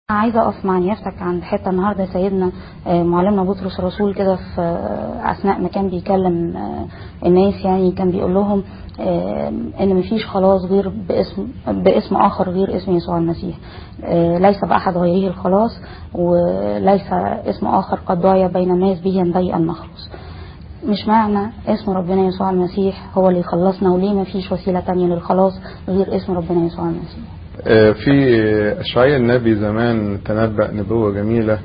عايزة أقف مع نيافتك عند حتة النهاردة سيدنا آه، معلمنا بطرس الرسول كده في آه، أثناء ما كان بيكلم آه، الناس يعني كان بيقول لهم آه، إن مفيش خلاص غير باسم باسم آخر غير اسم يسوع المسيح آه، ليس بأحد غيره الخلاص وليس اسم آخر قد دعي بين الناس به ينبغي أن نخلص مش معنى اسم ربنا يسوع المسيح هو اللي يخلصنا وليه مفيش وسيلة تانية للخلاص غير اسم ربنا يسوع المسيح آه، في أشعياء النبي زمان تنبأ نبوة جميلة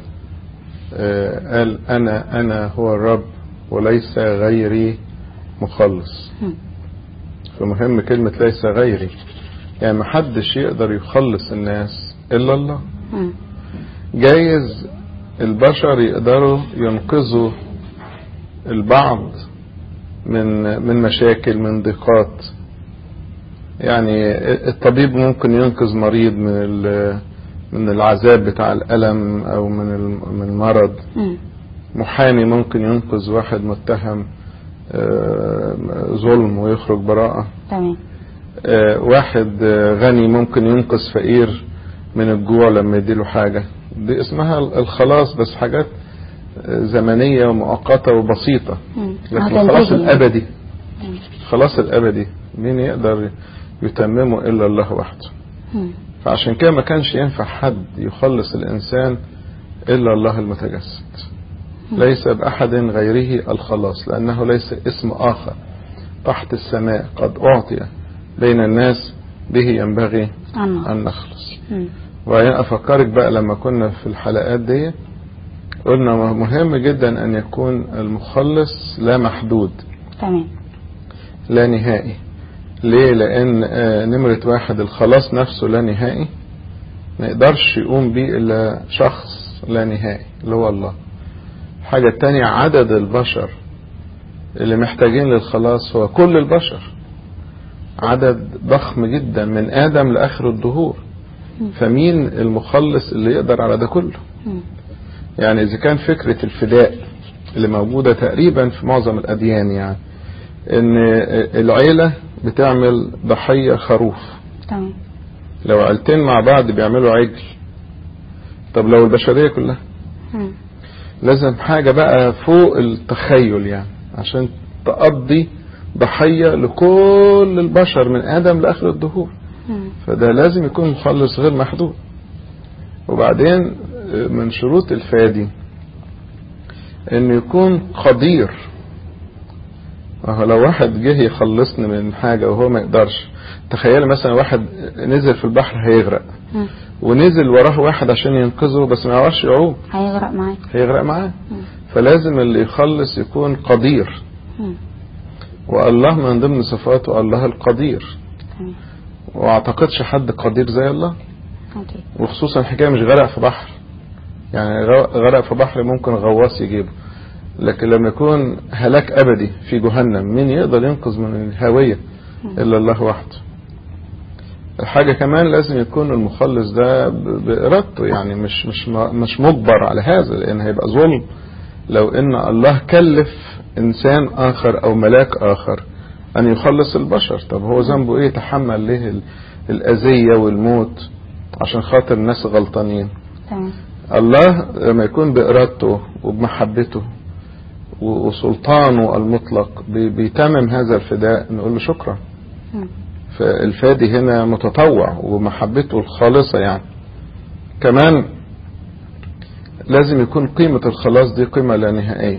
آه، قال أنا أنا هو الرب وليس غيري مخلص هم. فمهم كلمة ليس غيري يعني محدش يقدر يخلص الناس إلا الله هم. جايز البشر يقدروا ينقذوا البعض من من مشاكل من ضيقات يعني الطبيب ممكن ينقذ مريض من ال- من العذاب بتاع الألم أو من الم- من المرض هم. محامي ممكن ينقذ واحد متهم آه، ظلم ويخرج براءة تمام آه، واحد آه، غني ممكن ينقذ فقير من الجوع لما يديله حاجة دي اسمها الخلاص بس حاجات آه، زمنية ومؤقتة وبسيطة هم. لكن هتنتهي. الخلاص الأبدي هم. الخلاص الأبدي مين يقدر يتممه إلا الله وحده هم. فعشان كده ما كانش ينفع حد يخلص الإنسان إلا الله المتجسد ليس بأحد غيره الخلاص لأنه ليس اسم آخر تحت السماء قد أعطي بين الناس به ينبغي الله أن نخلص هم. وبعدين أفكرك بقى لما كنا في الحلقات دي قلنا مهم جدا أن يكون المخلص لا محدود تمام لا نهائي ليه لأن آه، نمرة واحد الخلاص نفسه لا نهائي ما يقدرش يقوم بيه إلا شخص لا نهائي اللي هو الله الحاجة التانية عدد البشر اللي محتاجين للخلاص هو كل البشر عدد ضخم جدا من آدم لآخر الدهور فمين المخلص اللي يقدر على ده كله هم. يعني إذا كان فكرة الفداء اللي موجودة تقريبا في معظم الأديان يعني إن العيلة بتعمل ضحية خروف تمام لو عيلتين مع بعض بيعملوا عجل طب لو البشرية كلها هم. لازم حاجة بقى فوق التخيل يعني عشان تقضي ضحية لكل البشر من آدم لآخر الدهور هم. فده لازم يكون مخلص غير محدود وبعدين من شروط الفادي انه يكون قدير وهو لو واحد جه يخلصني من حاجة وهو ما يقدرش تخيل مثلا واحد نزل في البحر هيغرق هم. ونزل وراه واحد عشان ينقذه بس ما يعرفش يعوم هيغرق معاك هيغرق معاه هم. فلازم اللي يخلص يكون قدير هم. والله من ضمن صفاته الله القدير تمام واعتقدش حد قدير زي الله اوكي وخصوصا الحكايه مش غرق في بحر يعني غ- غرق في بحر ممكن غواص يجيبه لكن لما يكون هلاك ابدي في جهنم مين يقدر ينقذ من الهاويه الا الله وحده الحاجه كمان لازم يكون المخلص ده ب- بارادته يعني مش مش م- مش مجبر على هذا لان هيبقى ظلم لو ان الله كلف انسان اخر او ملاك اخر ان يخلص البشر طب هو ذنبه ايه يتحمل ليه ال- الاذيه والموت عشان خاطر الناس غلطانين تمام الله لما يكون بإرادته وبمحبته و- وسلطانه المطلق بي- بيتمم هذا الفداء نقول له شكرا هم. فالفادي هنا متطوع ومحبته الخالصة يعني كمان لازم يكون قيمة الخلاص دي قيمة لا نهائية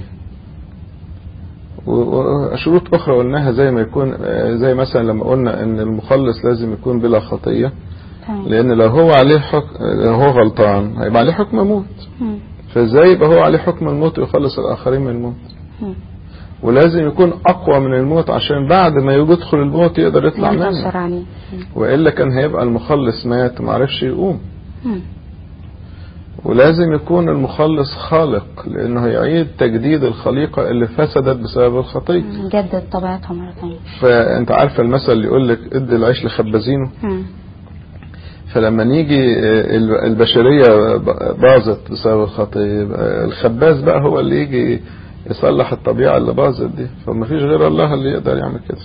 و- وشروط أخرى قلناها زي ما يكون زي مثلا لما قلنا إن المخلص لازم يكون بلا خطية تمام لأن لو هو عليه حكم لو هو غلطان هيبقى عليه حكم موت هم. فازاي يبقى هو عليه حكم الموت ويخلص الآخرين من الموت هم. ولازم يكون أقوى من الموت عشان بعد ما يدخل الموت يقدر يطلع ينتصر منه عليه هم. وإلا كان هيبقى المخلص مات ومعرفش يقوم هم. ولازم يكون المخلص خالق لأنه هيعيد تجديد الخليقة اللي فسدت بسبب الخطية نجدد طبيعتها مرة ثانية فأنت عارف المثل اللي يقول لك ادي العيش لخبازينه هم. فلما نيجي آه، البشرية باظت بسبب الخطية يبقى الخباز بقى هو اللي يجي يصلح الطبيعة اللي باظت دي فما فيش غير الله اللي يقدر يعمل كده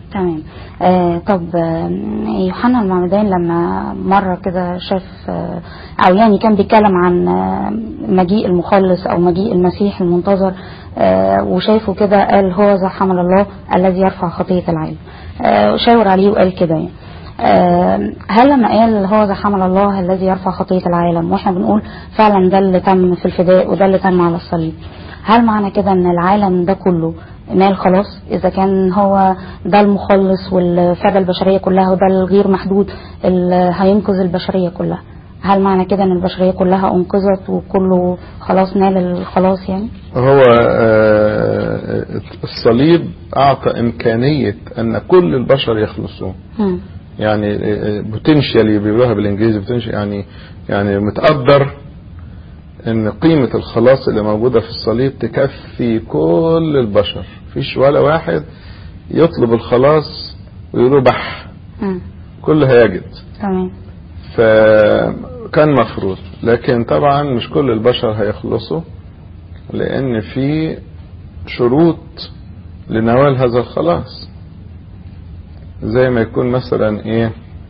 تمام آه طب آه، يوحنا المعمدان لما مرة كده شاف آه أو يعني كان بيتكلم عن آه مجيء المخلص أو مجيء المسيح المنتظر آه وشايفه كده قال هو ذا حمل الله الذي يرفع خطية العالم آه شاور عليه وقال كده يعني آه، هل لما قال هو ذا حمل الله الذي يرفع خطية العالم واحنا بنقول فعلا ده اللي تم في الفداء وده اللي تم على الصليب هل معنى كده ان العالم ده كله نال خلاص اذا كان هو ده المخلص والفدى البشرية كلها وده الغير محدود اللي هينقذ البشرية كلها هل معنى كده ان البشرية كلها انقذت وكله خلاص نال الخلاص يعني هو آه، الصليب أعطى إمكانية أن كل البشر يخلصون مم. يعني بوتنشالي بيقولوها بالانجليزي potential يعني يعني متقدر ان قيمة الخلاص اللي موجودة في الصليب تكفي كل البشر مفيش ولا واحد يطلب الخلاص ويقولوا بح مم. كله هيجد تمام فكان مفروض لكن طبعا مش كل البشر هيخلصوا لان في شروط لنوال هذا الخلاص زي ما يكون مثلا ايه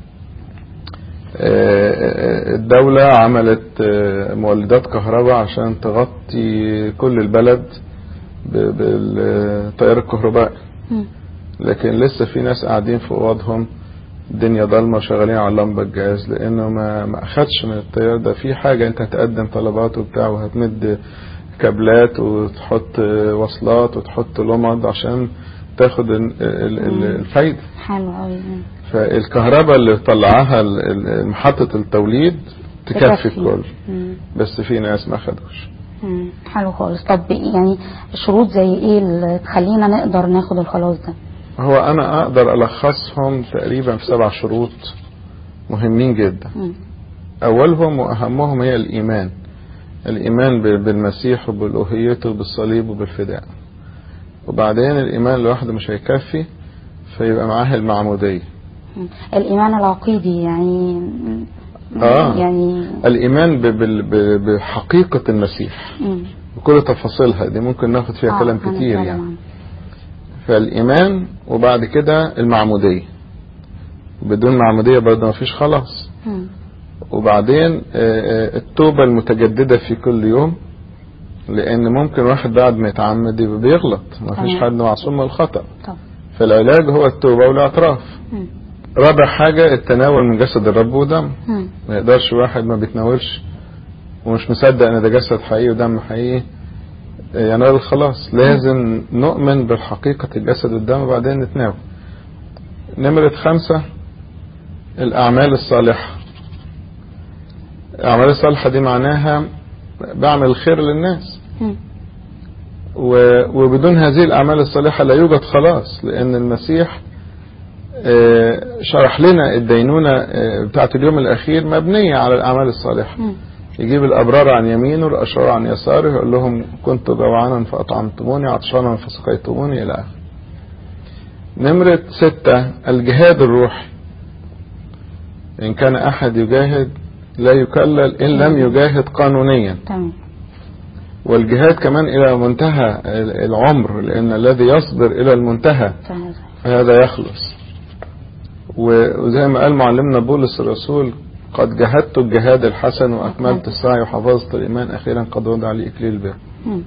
آه، الدولة عملت آه، مولدات كهرباء عشان تغطي كل البلد ب- بالتيار الكهربائي مم. لكن لسه في ناس قاعدين في اوضهم الدنيا ضلمه وشغالين على لمبه الجهاز لانه ما ما اخدش من التيار ده في حاجه انت هتقدم طلبات وبتاع وهتمد كابلات وتحط وصلات وتحط لمض عشان تاخد ال- ال- ال- الفايده حلو قوي فالكهرباء اللي طلعها ال- ال- محطه التوليد تكفي الكل مم. بس في ناس ما خدوش مم. حلو خالص طب يعني شروط زي ايه اللي تخلينا نقدر ناخد الخلاص ده هو انا اقدر الخصهم تقريبا في سبع شروط مهمين جدا مم. أولهم وأهمهم هي الإيمان الإيمان ب- بالمسيح وبالألوهيته وبالصليب وبالفداء وبعدين الإيمان لوحده مش هيكفي فيبقى معاه المعمودية مم. الايمان العقيدي يعني آه. يعني الإيمان ب- بال- ب- بحقيقة المسيح مم. بكل تفاصيلها دي ممكن ناخد فيها آه، كلام هنتكلم كتير يعني عنه. فالإيمان وبعد كده المعمودية بدون معمودية برضه مفيش خلاص مم. وبعدين آه، آه، التوبة المتجددة في كل يوم لأن ممكن واحد بعد ما يتعمد يبقى بيغلط ما فيش تمام. حد معصوم من الخطأ طب فالعلاج هو التوبة والاعتراف مم. رابع حاجة التناول من جسد الرب ودم مم. ما يقدرش واحد ما بيتناولش ومش مصدق ان ده جسد حقيقي ودم حقيقي آه، ينال الخلاص لازم نؤمن بالحقيقة الجسد والدم وبعدين نتناول نمرة خمسة الأعمال الصالحة الأعمال الصالحة دي معناها بعمل الخير للناس مم. و- وبدون هذه الأعمال الصالحة لا يوجد خلاص لأن المسيح آه، شرح لنا الدينونة آه، بتاعت اليوم الأخير مبنية على الأعمال الصالحة مم. يجيب الأبرار عن يمينه والأشرار عن يساره يقول لهم كنت جوعانا فأطعمتموني عطشانا فسقيتموني إلى آخره نمرة ستة الجهاد الروحي إن كان أحد يجاهد لا يكلل إن لم يجاهد قانونيا تمام والجهاد كمان إلى منتهى العمر لأن الذي يصبر إلى المنتهى تمام. فهذا يخلص وزي ما قال معلمنا بولس الرسول قد جهدت الجهاد الحسن وأكملت السعي وحفظت الإيمان أخيرا قد وضع لي إكليل البر مم.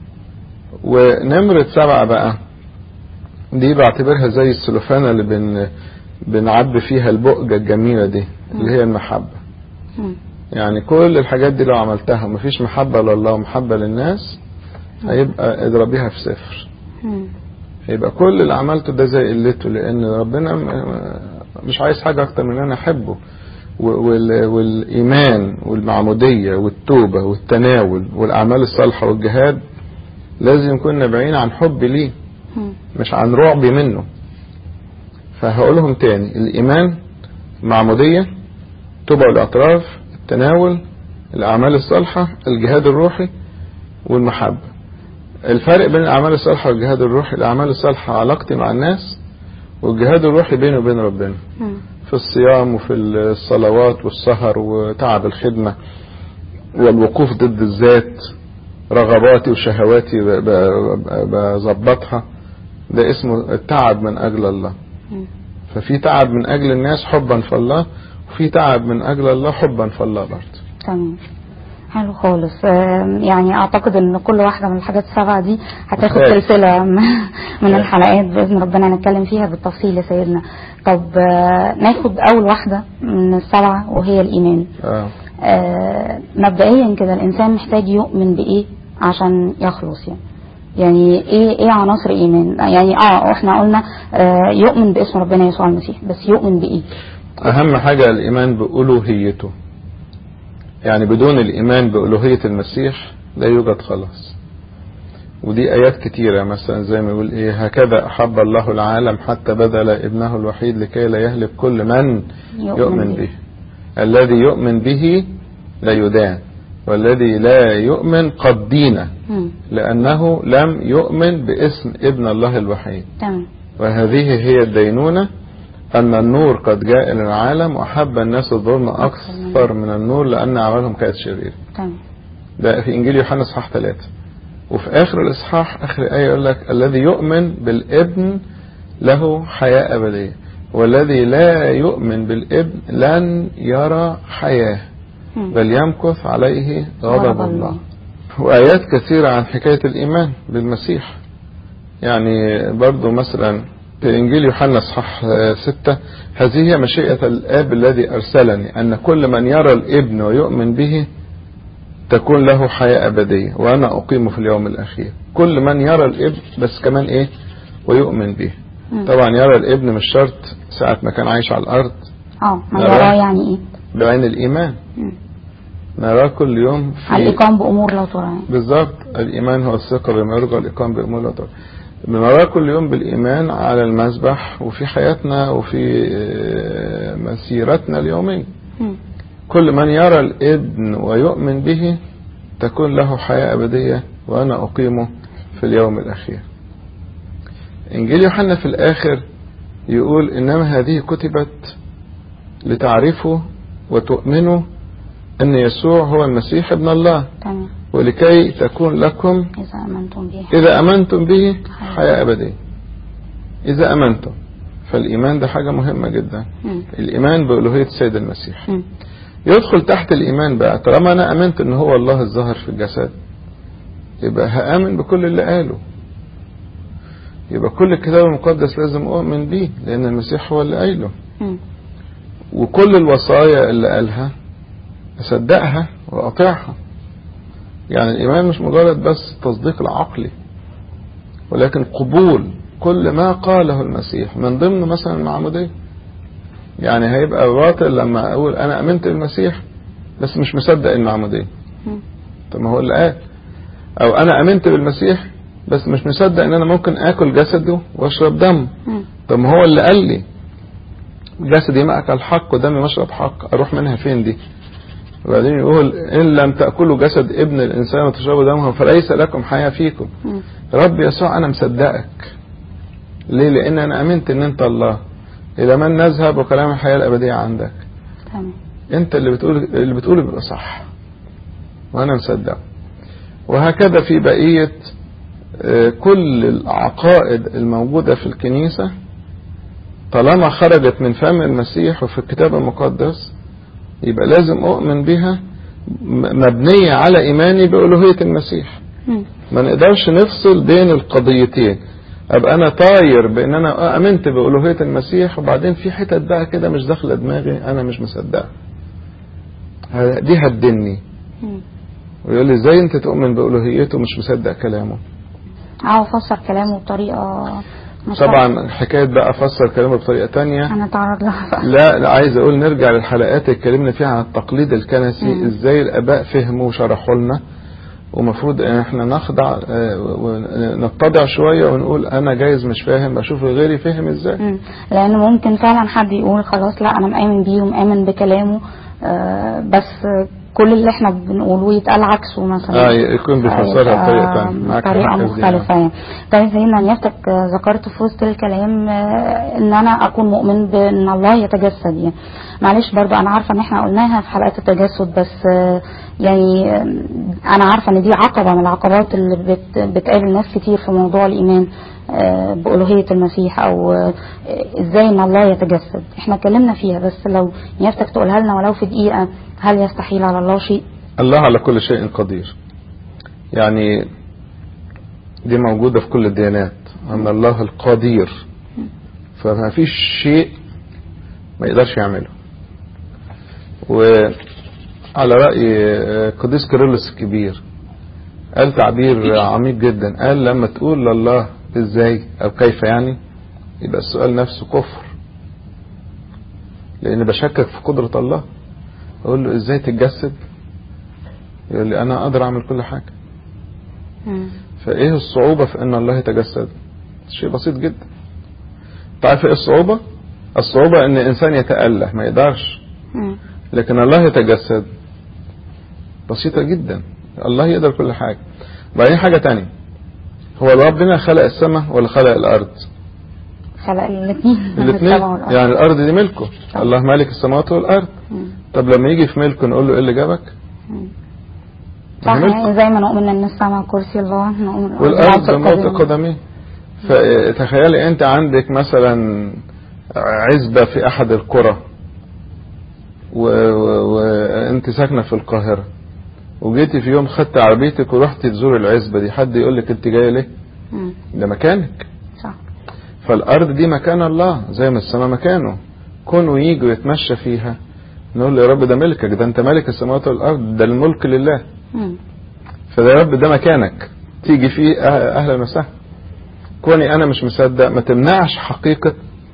ونمرة سبعة بقى دي بعتبرها زي السلوفانة اللي بن بنعبي فيها البؤجة الجميلة دي اللي هي المحبة مم. يعني كل الحاجات دي لو عملتها ومفيش محبة لله ومحبة للناس هيبقى اضربيها في صفر مم. هيبقى كل اللي عملته ده زي قلته لان ربنا م- مش عايز حاجة اكتر من ان انا احبه و- وال- والايمان والمعمودية والتوبة والتناول والاعمال الصالحة والجهاد لازم نكون نابعين عن حب ليه مم. مش عن رعبي منه فهقولهم تاني الإيمان المعمودية توبة والاعتراف التناول الأعمال الصالحة الجهاد الروحي والمحبة الفرق بين الأعمال الصالحة والجهاد الروحي الأعمال الصالحة علاقتي مع الناس والجهاد الروحي بيني وبين ربنا مم. في الصيام وفي الصلوات والسهر وتعب الخدمة والوقوف ضد الذات رغباتي وشهواتي ب- ب- ب- بظبطها ده اسمه التعب من أجل الله مم. ففي تعب من أجل الناس حبا في الله وفي تعب من أجل الله حبا في الله برضه تمام حلو خالص آم، يعني اعتقد ان كل واحده من الحاجات السبعه دي هتاخد ممتاز. سلسله م- من الحلقات باذن ربنا هنتكلم فيها بالتفصيل يا سيدنا طب آه، ناخد اول واحده من السبعه وهي الايمان آه. آه، مبدئيا كده الانسان محتاج يؤمن بايه عشان يخلص يعني يعني ايه ايه عناصر ايمان يعني اه احنا قلنا آه يؤمن باسم ربنا يسوع المسيح بس يؤمن بايه أهم حاجة الإيمان بألوهيته يعني بدون الإيمان بألوهية المسيح لا يوجد خلاص ودي آيات كتيرة مثلا زي ما يقول إيه هكذا أحب الله العالم حتى بذل ابنه الوحيد لكي لا يهلك كل من يؤمن به الذي يؤمن به لا يدان والذي لا يؤمن قد دين مم. لأنه لم يؤمن باسم ابن الله الوحيد تمام وهذه هي الدينونة أن النور قد جاء إلى العالم وحب الناس الظلم أكثر من النور لأن أعمالهم كانت شريرة تمام ده في إنجيل يوحنا إصحاح ثلاثة وفي آخر الإصحاح آخر آية يقول لك الذي يؤمن بالابن له حياة أبدية والذي لا يؤمن بالابن لن يرى حياة مم. بل يمكث عليه غضب غضب الله الله. وآيات كثيرة عن حكاية الإيمان بالمسيح يعني برضو مثلا في إنجيل يوحنا اصحاح آه، ستة هذه هي مشيئة الآب الذي أرسلني أن كل من يرى الابن ويؤمن به تكون له حياة أبدية وأنا أقيمه في اليوم الأخير كل من يرى الابن بس كمان إيه ويؤمن به مم. طبعا يرى الابن مش شرط ساعة ما كان عايش على الأرض اه ما نراه. يراه يعني ايه بعين الإيمان مم. نراه كل يوم في الإقام بأمور لا ترى يعني. بالظبط الإيمان هو الثقة بما يرجى الإقام بأمور لا ترى بنراه كل يوم بالإيمان على المسبح وفي حياتنا وفي آه، مسيرتنا اليومية مم. كل من يرى الابن ويؤمن به تكون له حياة أبدية وأنا أقيمه في اليوم الأخير إنجيل يوحنا في الآخر يقول إنما هذه كتبت لتعرفوا وتؤمنوا أن يسوع هو المسيح ابن الله تمام ولكي تكون لكم إذا آمنتم به إذا أمنتم به حياة أبدية إذا أمنتم فالإيمان ده حاجة مهمة جدا مم. الإيمان بألوهية السيد المسيح مم. يدخل تحت الإيمان بقى طالما أنا أمنت إن هو الله الظاهر في الجسد يبقى هآمن بكل اللي قاله يبقى كل الكتاب المقدس لازم أؤمن بيه لأن المسيح هو اللي قايله مم. وكل الوصايا اللي قالها أصدقها وأطيعها يعني الإيمان مش مجرد بس التصديق العقلي ولكن قبول كل ما قاله المسيح من ضمن مثلا المعمودية يعني هيبقى باطل لما أقول أنا أمنت بالمسيح بس مش مصدق المعمودية مم. طب ما هو اللي قال أو أنا أمنت بالمسيح بس مش مصدق إن أنا ممكن آكل جسده وأشرب دمه مم. طب ما هو اللي قال لي جسدي مأكل حق ودمي مشرب حق أروح منها فين دي وبعدين يقول إن لم تأكلوا جسد ابن الإنسان وتشربوا دمه فليس لكم حياة فيكم مم. رب يسوع أنا مصدقك ليه لأن أنا أمنت إن أنت الله إلى من نذهب وكلام الحياة الأبدية عندك تمام أنت اللي بتقول اللي بتقوله بيبقى صح وأنا مصدق وهكذا في بقية آه، كل العقائد الموجودة في الكنيسة طالما خرجت من فم المسيح وفي الكتاب المقدس يبقى لازم أؤمن بها م- مبنية على إيماني بألوهية المسيح مم. ما نقدرش نفصل بين القضيتين ابقى انا طاير بان انا امنت بالوهيه المسيح وبعدين في حتت بقى كده مش داخله دماغي انا مش مصدقها ه- دي هتدني مم. ويقول لي ازاي انت تؤمن بالوهيته ومش مصدق كلامه اه افسر كلامه بطريقه مش طبعا حكايه بقى افسر كلامه بطريقه تانية هنتعرض لها بقى لا لا عايز اقول نرجع للحلقات اللي اتكلمنا فيها عن التقليد الكنسي مم. ازاي الاباء فهموا وشرحوا لنا ومفروض ان احنا نخضع آه، ونتضع شويه ونقول انا جايز مش فاهم بشوف غيري فهم ازاي مم. لان ممكن فعلا حد يقول خلاص لا انا مآمن بيه ومآمن بكلامه آه بس كل اللي احنا بنقوله يتقال عكسه مثلا اه يكون بيفسرها بطريقه ثانيه معاك بطريقه حق في دي. مختلفه يعني طيب سيدنا نيافتك آه، ذكرت في وسط الكلام آه، ان انا اكون مؤمن بان الله يتجسد يعني معلش برضو انا عارفه ان احنا قلناها في حلقات التجسد بس آه، يعني آه، انا عارفه ان دي عقبه من العقبات اللي بت بتقابل ناس كتير في موضوع الايمان آه، بألوهية المسيح أو آه، إزاي إن الله يتجسد إحنا اتكلمنا فيها بس لو نيافتك تقولها لنا ولو في دقيقة هل يستحيل على الله شيء؟ الله على كل شيء قدير يعني دي موجودة في كل الديانات أن الله القدير فما فيش شيء ما يقدرش يعمله وعلى رأي قديس كيرلس الكبير قال تعبير عميق جدا قال لما تقول لله ازاي او كيف يعني يبقى السؤال نفسه كفر لان بشكك في قدرة الله اقول له ازاي تتجسد يقول لي انا اقدر اعمل كل حاجة مم. فايه الصعوبة في ان الله يتجسد شيء بسيط جدا تعرف ايه الصعوبة الصعوبة ان الانسان يتأله ما يقدرش مم. لكن الله يتجسد بسيطة جدا الله يقدر كل حاجة بعدين حاجة تانية هو ربنا خلق السماء ولا خلق الأرض خلق الاثنين الاثنين يعني الأرض دي ملكه طبعا. الله مالك السماوات والأرض مم. طب لما يجي في ملكه نقول له ايه اللي جابك صح ملكه. يعني زي ما نؤمن ان السماء كرسي الله نؤمن والأرض بالعرش موت القديم. قدميه فتخيلي انت عندك مثلا عزبة في احد القرى و- و- وانت ساكنة في القاهرة وجيتي في يوم خدت عربيتك ورحت تزور العزبة دي حد يقول لك انت جاية ليه مم. ده مكانك صح فالارض دي مكان الله زي ما السماء مكانه كونه يجي ويتمشى فيها نقول له يا رب ده ملكك ده انت ملك السماوات والارض ده الملك لله مم. فده يا رب ده مكانك تيجي فيه أه- اهلا وسهلا كوني انا مش مصدق ما تمنعش حقيقة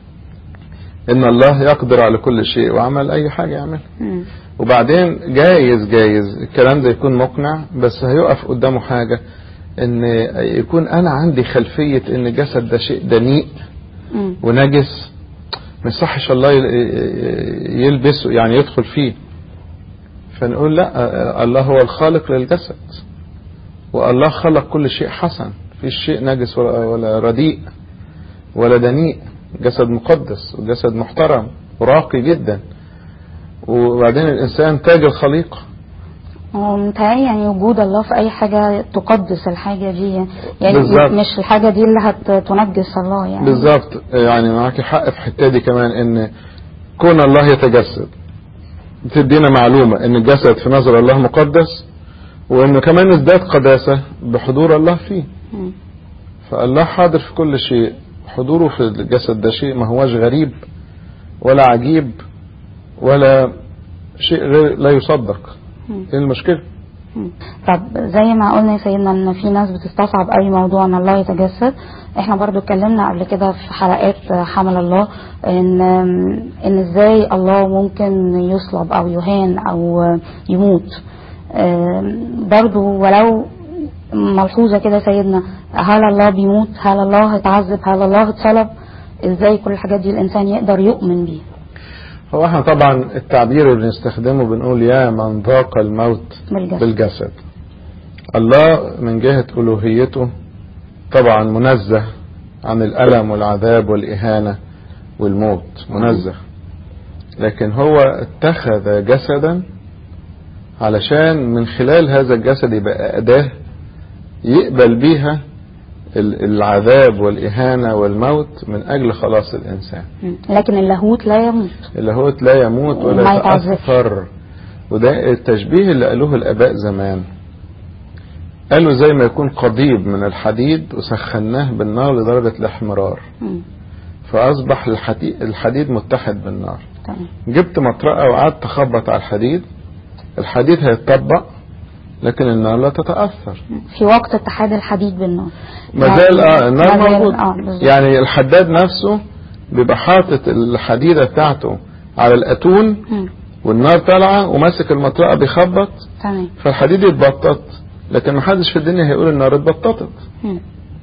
ان الله يقدر على كل شيء وعمل اي حاجة يعملها مم. وبعدين جايز جايز الكلام ده يكون مقنع بس هيقف قدامه حاجة ان يكون انا عندي خلفية ان الجسد ده شيء دنيء مم. ونجس ما يصحش الله ي- يلبسه يعني يدخل فيه فنقول لا الله هو الخالق للجسد والله خلق كل شيء حسن في شيء نجس ولا, ولا رديء ولا دنيء جسد مقدس وجسد محترم وراقي جدا وبعدين الانسان تاج الخليقه هو متهيألي يعني وجود الله في أي حاجة تقدس الحاجة دي يعني بالظبط. مش الحاجة دي اللي هتنجس الله يعني بالظبط يعني معاك حق في الحته دي كمان ان كون الله يتجسد بتدينا معلومه ان الجسد في نظر الله مقدس وانه كمان ازداد قداسه بحضور الله فيه مم. فالله حاضر في كل شيء حضوره في الجسد ده شيء ما هواش غريب ولا عجيب ولا شيء غير لا يصدق مم. ايه المشكله مم. طب زي ما قلنا يا سيدنا ان في ناس بتستصعب اي موضوع ان الله يتجسد احنا برضو اتكلمنا قبل كده في حلقات حمل الله ان ان ازاي الله ممكن يصلب او يهان او يموت آم، برضو ولو ملحوظة كده يا سيدنا هل الله بيموت هل الله هيتعذب هل الله اتصلب ازاي كل الحاجات دي الانسان يقدر يؤمن بيها هو احنا طبعا التعبير اللي بنستخدمه بنقول يا من ذاق الموت بالجسد بالجسد الله من جهة ألوهيته طبعا منزه عن الألم والعذاب والإهانة والموت منزه لكن هو اتخذ جسدا علشان من خلال هذا الجسد يبقى أداة يقبل بيها ال- العذاب والإهانة والموت من أجل خلاص الإنسان مم. لكن اللاهوت لا يموت اللاهوت لا يموت وما ولا يتعذبش. يتأثر وده التشبيه اللي قالوه الآباء زمان قالوا زي ما يكون قضيب من الحديد وسخناه بالنار لدرجة الاحمرار مم. فأصبح الحديد, الحديد متحد بالنار تمام جبت مطرقة وقعدت تخبط على الحديد الحديد هيتطبق لكن النار لا تتأثر في وقت اتحاد الحديد بالنار ما زال اه النار ما زال- موجود اه بالظبط. يعني الحداد نفسه بيبقى حاطط الحديدة بتاعته على الأتون مم. والنار طالعة وماسك المطرقة بيخبط تمام فالحديد يتبطط لكن محدش في الدنيا هيقول النار اتبططت مم.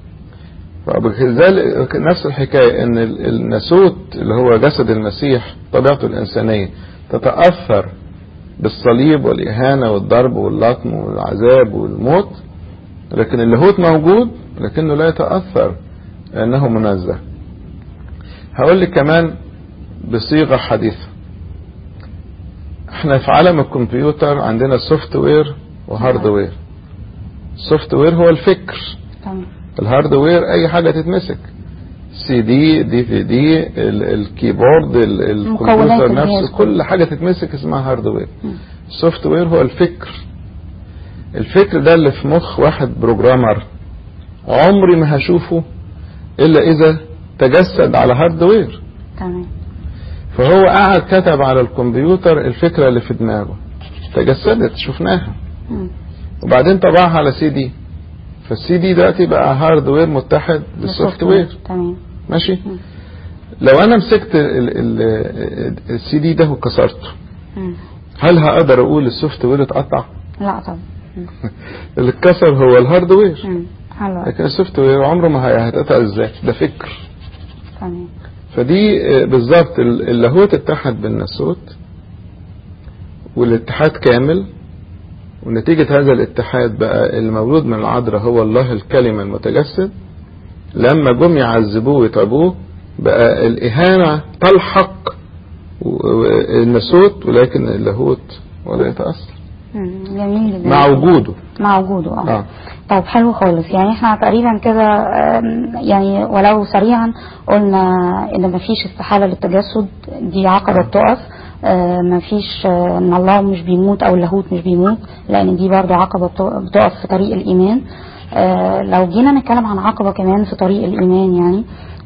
فبذلك نفس الحكاية ان ال- الناسوت اللي هو جسد المسيح طبيعته الإنسانية تتأثر بالصليب والإهانة والضرب واللطم والعذاب والموت لكن اللاهوت موجود لكنه لا يتأثر لأنه منزه هقول لك كمان بصيغة حديثة احنا في عالم الكمبيوتر عندنا سوفت وير وهارد وير السوفت وير هو الفكر تمام الهاردوير اي حاجه تتمسك سي دي دي في دي ال- الكيبورد ال- مكونات الكمبيوتر الجهاز نفسه كل حاجه تتمسك اسمها هاردوير السوفت وير هو الفكر الفكر ده اللي في مخ واحد بروجرامر عمري ما هشوفه الا اذا تجسد على هاردوير تمام فهو قعد كتب على الكمبيوتر الفكره اللي في دماغه تجسدت شفناها مم. وبعدين طبعها على سي دي فالسي دي دلوقتي بقى هاردوير متحد بالسوفت وير تمام ماشي مم. لو انا مسكت ال- ال- السي دي ده وكسرته مم. هل هقدر اقول السوفت وير اتقطع لا طبعا مم. اللي اتكسر هو الهاردوير مم. حلو لكن السوفت وير عمره ما هي- هيتقطع ازاي ده فكر تمام فدي آه، بالظبط ال- اللاهوت اتحد بالناسوت والاتحاد كامل ونتيجة هذا الاتحاد بقى المولود من العذراء هو الله الكلمة المتجسد لما جم يعذبوه ويتعبوه بقى الإهانة تلحق و- و- الناسوت ولكن اللاهوت ولا يتأثر مم. جميل جدا مع وجوده مع وجوده اه اه طيب حلو خالص يعني احنا تقريبا كده آم، يعني ولو سريعا قلنا ان مفيش استحالة للتجسد دي عقبة بتقف آه، مفيش آه، ان الله مش بيموت او اللاهوت مش بيموت لان دي برضو عقبة بتق- بتقف في طريق الايمان آه، لو جينا نتكلم عن عقبة كمان في طريق الايمان يعني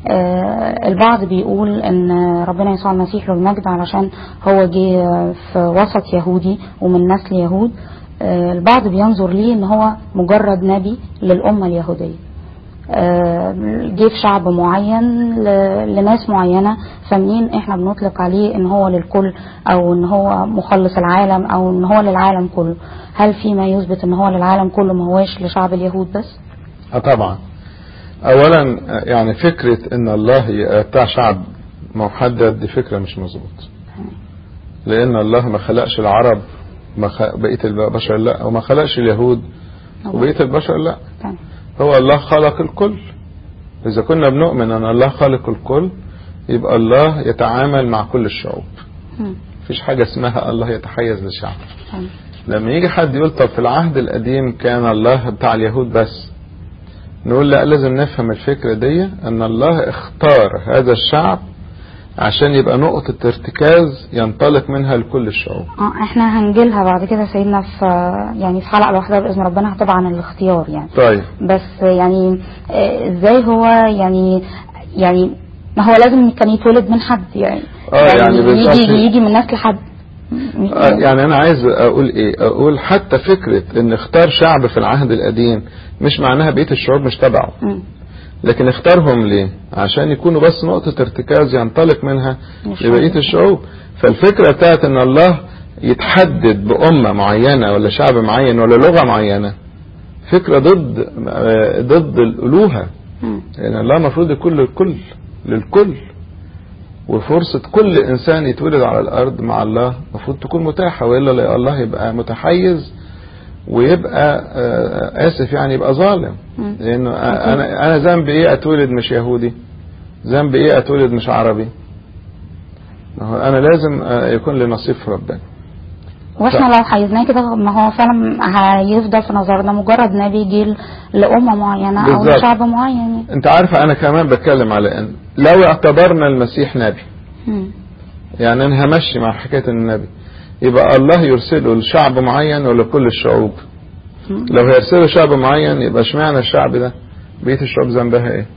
آه، البعض بيقول ان ربنا يسوع المسيح له المجد علشان هو جه في وسط يهودي ومن نسل يهود آه، البعض بينظر ليه ان هو مجرد نبي للأمة اليهودية آه، جه في شعب معين ل- لناس معينة فمنين احنا بنطلق عليه ان هو للكل او ان هو مخلص العالم او ان هو للعالم كله هل في ما يثبت ان هو للعالم كله ما هواش لشعب اليهود بس اه طبعا اولا آه، يعني فكرة ان الله ي- بتاع شعب محدد دي فكرة مش مظبوط لان الله ما خلقش العرب ما خ... بقية البشر لا وما خلقش اليهود وبقية البشر لا تمام. هو الله خلق الكل اذا كنا بنؤمن ان الله خالق الكل يبقى الله يتعامل مع كل الشعوب مم. مفيش حاجة اسمها الله يتحيز لشعب تمام. لما يجي حد يقول طب في العهد القديم كان الله بتاع اليهود بس نقول لا لازم نفهم الفكرة دي ان الله اختار هذا الشعب عشان يبقى نقطة ارتكاز ينطلق منها لكل الشعوب اه احنا هنجيلها بعد كده سيدنا في يعني في حلقة لوحدها بإذن ربنا هتبقى عن الاختيار يعني طيب بس يعني آه، ازاي هو يعني يعني ما هو لازم كان يتولد من حد يعني آه، يعني بالظبط. يجي يجي من نسل حد آه، يعني انا عايز اقول ايه اقول حتى فكرة ان اختار شعب في العهد القديم مش معناها بقية الشعوب مش تبعه مم. لكن اختارهم ليه عشان يكونوا بس نقطة ارتكاز ينطلق منها مش لبقية عارف. الشعوب فالفكرة بتاعت ان الله يتحدد بأمة معينة ولا شعب معين ولا لغة معينة فكرة ضد آه، ضد الألوهة مم. لأن الله المفروض يكون للكل للكل وفرصة كل إنسان يتولد على الأرض مع الله المفروض تكون متاحة وإلا لا الله يبقى متحيز ويبقى آه، آسف يعني يبقى ظالم مم. لأنه أنا أنا ذنبي إيه أتولد مش يهودي ذنبي إيه أتولد مش عربي ما هو أنا لازم آه، يكون لي نصيب في ربنا واحنا لو حيزناه كده ما هو فعلا هيفضل في نظرنا مجرد نبي جه لأمة معينة أو بالظبط. لشعب معين يعني. أنت عارفة أنا كمان بتكلم على إن لو اعتبرنا المسيح نبي مم. يعني انا همشي مع حكايه النبي يبقى الله يرسله لشعب معين ولا كل الشعوب مم. لو هيرسله شعب معين يبقى اشمعنى الشعب ده بقيه الشعوب ذنبها ايه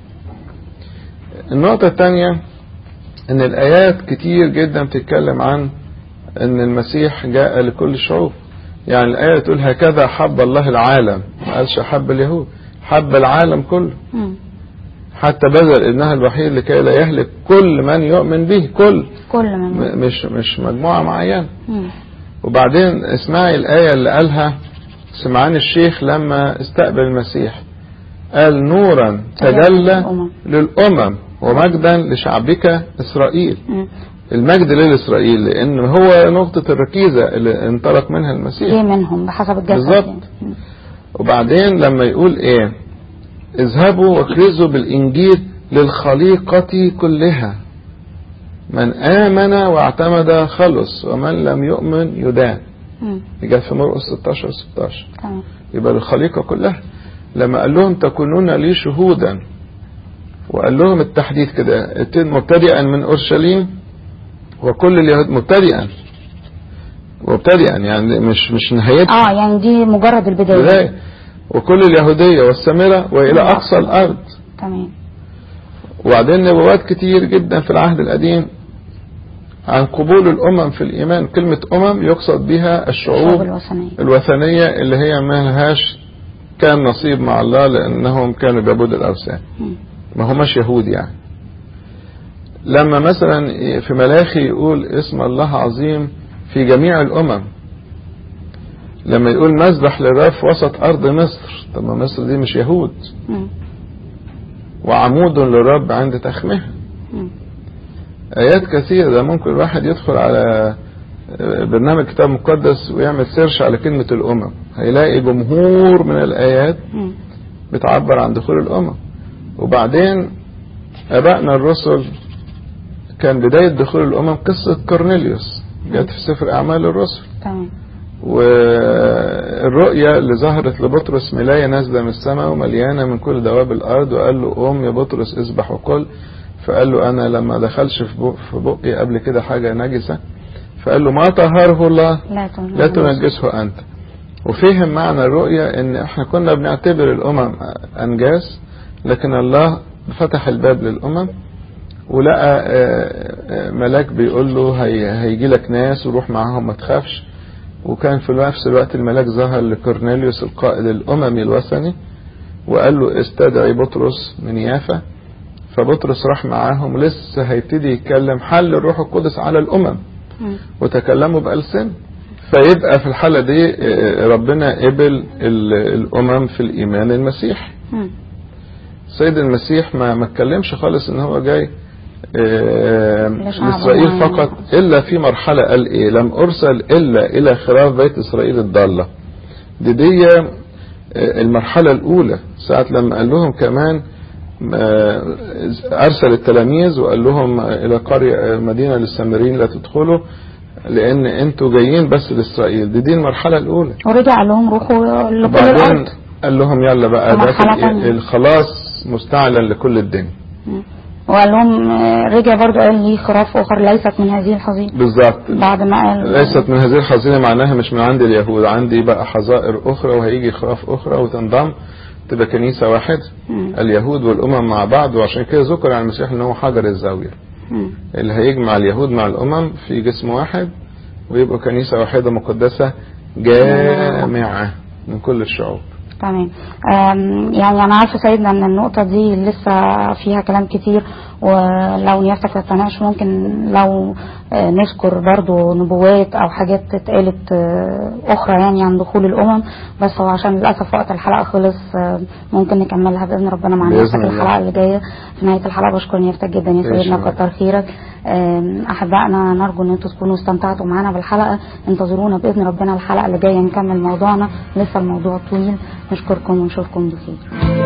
النقطه الثانيه ان الايات كتير جدا بتتكلم عن ان المسيح جاء لكل الشعوب يعني الايه تقول هكذا حب الله العالم ما قالش حب اليهود حب العالم كله مم. حتى بذل ابنها الوحيد لكي لا يهلك كل من يؤمن به كل كل من م- مش مش مجموعة معينة مم. وبعدين اسمعي الآية اللي قالها سمعان الشيخ لما استقبل المسيح قال نورا تجلى للأمم. للأمم ومجدا لشعبك إسرائيل مم. المجد للإسرائيل لأن هو نقطة الركيزة اللي انطلق منها المسيح جه منهم بحسب الجسد بالظبط. يعني. مم. وبعدين لما يقول ايه اذهبوا واكرزوا بالانجيل للخليقة كلها من آمن واعتمد خلص ومن لم يؤمن يدان مم. دي جت في مرقس 16 16 تمام يبقى للخليقة كلها لما قال لهم تكونون لي شهودا وقال لهم التحديد كده مبتدئا من اورشليم وكل اليهود مبتدئا مبتدئا يعني مش مش نهايتها اه يعني دي مجرد البدايه بداية وكل اليهودية والسامرة وإلى أقصى الأرض تمام وبعدين نبوات كتير جدا في العهد القديم عن قبول الأمم في الإيمان كلمة أمم يقصد بها الشعوب الشعوب الوثنيه الوثنية اللي هي ما لهاش كان نصيب مع الله لأنهم كانوا بيعبدوا الأوثان مم. ما هماش يهود يعني لما مثلا في ملاخي يقول اسم الله عظيم في جميع الأمم لما يقول مذبح للرب في وسط أرض مصر طب ما مصر دي مش يهود مم. وعمود للرب عند تخمها مم. آيات كثيرة ده ممكن الواحد يدخل على برنامج كتاب مقدس ويعمل سيرش على كلمة الأمم هيلاقي جمهور من الآيات مم. بتعبر عن دخول الأمم وبعدين آبائنا الرسل كان بداية دخول الأمم قصة كورنيليوس جت في سفر أعمال الرسل تمام والرؤية اللي ظهرت لبطرس ملاية نازلة من السماء ومليانة من كل دواب الأرض وقال له قوم يا بطرس اذبح وكل فقال له أنا لما دخلش في بق- في بقي قبل كده حاجة نجسة فقال له ما طهره الله لا تنجس لا تنجسه أنت وفهم معنى الرؤية ان احنا كنا بنعتبر الامم انجاس لكن الله فتح الباب للامم ولقى آه، آه، ملاك بيقول له هي هيجي لك ناس وروح معاهم ما تخافش وكان في نفس الوقت الملاك ظهر لكورنيليوس القائد الاممي الوثني وقال له استدعي بطرس من يافا فبطرس راح معاهم لسه هيبتدي يتكلم حل الروح القدس على الامم مم. وتكلموا بألسن فيبقى في الحالة دي آه، ربنا قبل ال- الأمم في الإيمان المسيح مم. سيد المسيح ما ما اتكلمش خالص ان هو جاي آه، لشعب لإسرائيل معين. فقط إلا في مرحلة قال إيه لم أرسل إلا إلى خراف بيت إسرائيل الضالة دي دي آه، المرحلة الأولى ساعة لما قال لهم كمان آه، أرسل التلاميذ وقال لهم إلى قرية آه، مدينة للسامريين لا تدخلوا لأن أنتوا جايين بس لإسرائيل دي دي المرحلة الأولى ورجع قال لهم روحوا لكل وبعدين الارض قال لهم يلا بقى ده مرحلة في- تانية. الخلاص مستعلن لكل الدنيا مم. وقال لهم آه، رجع برضو قال لي خراف اخر ليست من هذه الحظيره بالظبط بعد ما قال ليست من هذه الحظيرة معناها مش من عند اليهود عندي بقى حظائر أخرى وهيجي خراف أخرى وتنضم تبقى كنيسة واحدة مم. اليهود والأمم مع بعض وعشان كده ذكر عن المسيح إن هو حجر الزاوية مم. اللي هيجمع اليهود مع الأمم في جسم واحد ويبقوا كنيسة واحدة مقدسة جامعة من كل الشعوب تمام آم، يعني انا عارفه سيدنا ان النقطه دي لسه فيها كلام كتير ولو نيافتك تتناقش ممكن لو آه، نذكر برضو نبوات او حاجات اتقالت آه، اخرى يعني عن دخول الامم بس هو عشان للاسف وقت الحلقه خلص آه، ممكن نكملها باذن ربنا مع بإذن نيافتك الله. الحلقه اللي جايه في نهايه الحلقه بشكر نيافتك جدا يا إن سيدنا شاء الله. كتر خيرك آم، احبائنا نرجو ان انتم تكونوا استمتعتوا معنا بالحلقه انتظرونا باذن ربنا الحلقه اللي جايه نكمل موضوعنا لسه الموضوع طويل نشكركم ونشوفكم بخير